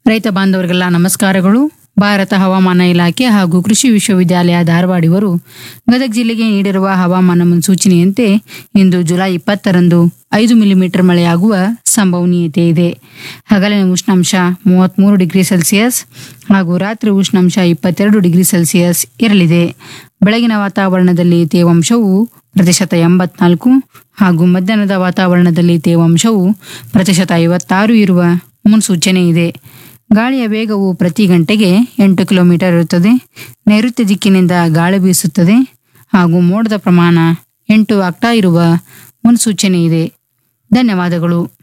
ರೈತ ಬಾಂಧವರಿಗೆಲ್ಲ ನಮಸ್ಕಾರಗಳು ಭಾರತ ಹವಾಮಾನ ಇಲಾಖೆ ಹಾಗೂ ಕೃಷಿ ವಿಶ್ವವಿದ್ಯಾಲಯ ಧಾರವಾಡ ಇವರು ಗದಗ ಜಿಲ್ಲೆಗೆ ನೀಡಿರುವ ಹವಾಮಾನ ಮುನ್ಸೂಚನೆಯಂತೆ ಇಂದು ಜುಲೈ ಇಪ್ಪತ್ತರಂದು ಐದು ಮಿಲಿಮೀಟರ್ ಮಳೆಯಾಗುವ ಸಂಭವನೀಯತೆ ಇದೆ ಹಗಲಿನ ಉಷ್ಣಾಂಶ ಮೂವತ್ತ್ಮೂರು ಡಿಗ್ರಿ ಸೆಲ್ಸಿಯಸ್ ಹಾಗೂ ರಾತ್ರಿ ಉಷ್ಣಾಂಶ ಇಪ್ಪತ್ತೆರಡು ಡಿಗ್ರಿ ಸೆಲ್ಸಿಯಸ್ ಇರಲಿದೆ ಬೆಳಗಿನ ವಾತಾವರಣದಲ್ಲಿ ತೇವಾಂಶವು ಪ್ರತಿಶತ ಎಂಬತ್ನಾಲ್ಕು ಹಾಗೂ ಮಧ್ಯಾಹ್ನದ ವಾತಾವರಣದಲ್ಲಿ ತೇವಾಂಶವು ಪ್ರತಿಶತ ಐವತ್ತಾರು ಇರುವ ಮುನ್ಸೂಚನೆ ಇದೆ ಗಾಳಿಯ ವೇಗವು ಪ್ರತಿ ಗಂಟೆಗೆ ಎಂಟು ಕಿಲೋಮೀಟರ್ ಇರುತ್ತದೆ ನೈಋತ್ಯ ದಿಕ್ಕಿನಿಂದ ಗಾಳಿ ಬೀಸುತ್ತದೆ ಹಾಗೂ ಮೋಡದ ಪ್ರಮಾಣ ಎಂಟು ಆಗ್ತಾ ಇರುವ ಮುನ್ಸೂಚನೆ ಇದೆ ಧನ್ಯವಾದಗಳು